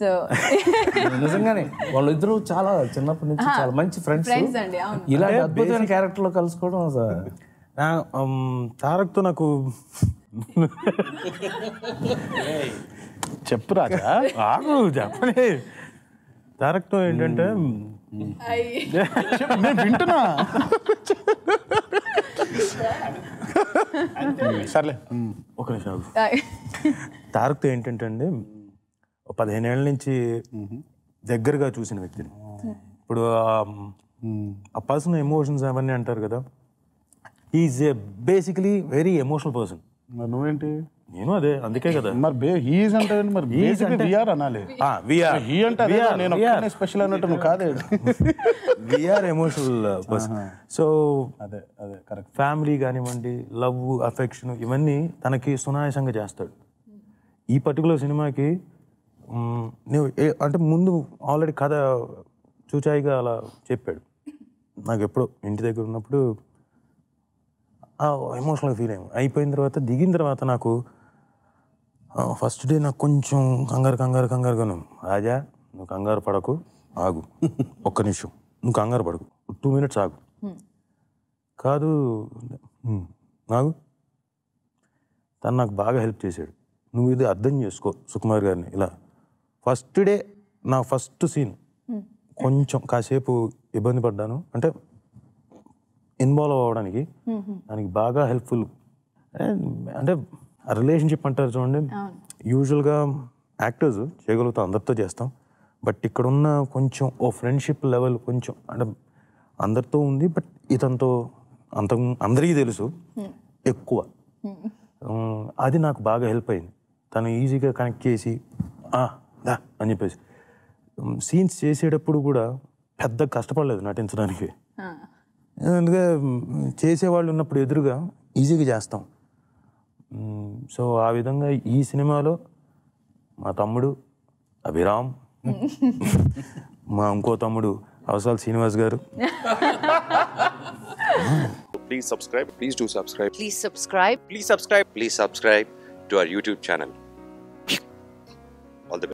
So నిజంగానే వాళ్ళిద్దరూ చాలా చిన్నప్పటి నుంచి చాలా మంచి ఫ్రెండ్స్ ఫ్రెండ్స్ అండి అవును ఇలాంటి అద్భుతమైన క్యారెక్టర్ లో కలుసుకోవడం అసలు నా ఉమ్, తారక్తో నాకు చెప్పు రాజా ఆగు చెప్పలే తారక్తో ఏంటంటే చెప్పు, నేను వింటున్నా సర్లే ఒక నిమిషం ఆగు. తారక్తో ఏంటంటే అండి ఒక పదిహేను ఏళ్ళ నుంచి దగ్గరగా చూసిన వ్యక్తిని ఇప్పుడు ఆ పర్సన్ ఎమోషన్స్ అవన్నీ అంటారు కదా is a basically very emotional person మరి నువ్వేంటి నేను అదే అందుకే కదా మరి బే హీజ్ అంటే మరి బేసిక్ విఆర్ అనాలి విఆర్ హీ అంటే అదే నేను ఒక్కనే స్పెషల్ అన్నట్టు నువ్వు కాదే విఆర్ ఎమోషనల్ పర్సన్ సో అదే అదే కరెక్ట్ ఫ్యామిలీ కానివ్వండి లవ్ అఫెక్షన్ ఇవన్నీ తనకి సునాయాసంగా చేస్తాడు ఈ పర్టికులర్ సినిమాకి మ్, నువ్వు ఏ- అంటే ముందు ఆల్రెడీ కథ చూచాయిగా అలా చెప్పాడు నాకు ఎప్పుడో ఇంటి దగ్గర ఉన్నప్పుడు ఎమోషనల్గా ఫీల్ అయ్యాము అయిపోయిన తర్వాత దిగిన తర్వాత నాకు ఫస్ట్ డే నాకు కొంచెం కంగారు కంగారు కంగారుగాను రాజా నువ్వు కంగారు పడకు ఆగు ఒక్క నిమిషం నువ్వు కంగారు పడకు టూ మినిట్స్ ఆగు కాదు "ఉమ్, ఆగు తను నాకు బాగా హెల్ప్ చేశాడు నువ్వు ఇది అర్థం చేసుకో సుకుమార్ గారిని ఇలా ఫస్ట్ డే నా ఫస్ట్ సీన్ కొంచెం కాసేపు ఇబ్బంది పడ్డాను అంటే ఇన్వాల్వ్ అవ్వడానికి దానికి బాగా హెల్ప్ఫుల్ అంటే రిలేషన్షిప్ అంటారు చూడండి యూజువల్గా యాక్టర్స్ చేయగలుగుతాం అందరితో చేస్తాం బట్ ఇక్కడ ఉన్న కొంచెం ఓ ఫ్రెండ్షిప్ లెవెల్ కొంచెం అంటే అందరితో ఉంది బట్ ఇతనితో అంత అందరికీ తెలుసు ఎక్కువ ఉమ్, అది నాకు బాగా హెల్ప్ అయింది తను ఈజీగా కనెక్ట్ చేసి "ఆ, దా అని చెప్పేసి సీన్స్ చేసేటప్పుడు కూడా పెద్ద కష్టపడలేదు నటించడానికి ఎందుకంటే మ్, చేసేవాళ్ళు ఉన్నప్పుడు ఎదురుగా ఈజీగా చేస్తాం మ్, సో ఆ విధంగా ఈ సినిమాలో మా తమ్ముడు అభిరామ్ మా ఇంకో తమ్ముడు అవసరాలు శ్రీనివాస్ గారు Please subscribe. Please do subscribe. Please subscribe. Please subscribe. Please subscribe to our YouTube channel.